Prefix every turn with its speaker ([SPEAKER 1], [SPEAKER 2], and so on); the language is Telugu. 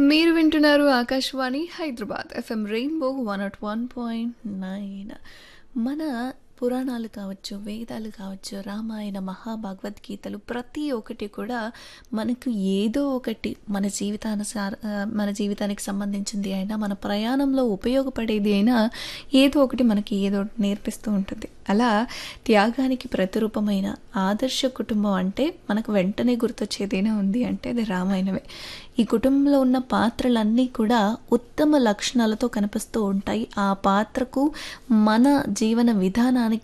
[SPEAKER 1] మీరు వింటున్నారు Akashvani Hyderabad FM rainbow one nought one point nine మన పురాణాలు కావచ్చు వేదాలు కావచ్చు రామాయణ మహాభగవద్గీతలు ప్రతి ఒక్కటి కూడా మనకు ఏదో ఒకటి మన జీవితానుసార ఆ, మన జీవితానికి సంబంధించింది అయినా మన ప్రయాణంలో ఉపయోగపడేది అయినా ఏదో ఒకటి మనకి ఏదో ఒకటి నేర్పిస్తూ ఉంటుంది అలా త్యాగానికి ప్రతిరూపమైన ఆదర్శ కుటుంబం అంటే మనకు వెంటనే గుర్తొచ్చేదైనా ఉంది అంటే అది రామాయణమే ఈ కుటుంబంలో ఉన్న పాత్రలన్నీ కూడా ఉత్తమ లక్షణాలతో కనిపిస్తూ ఉంటాయి ఆ పాత్రకు మన జీవన విధానానికి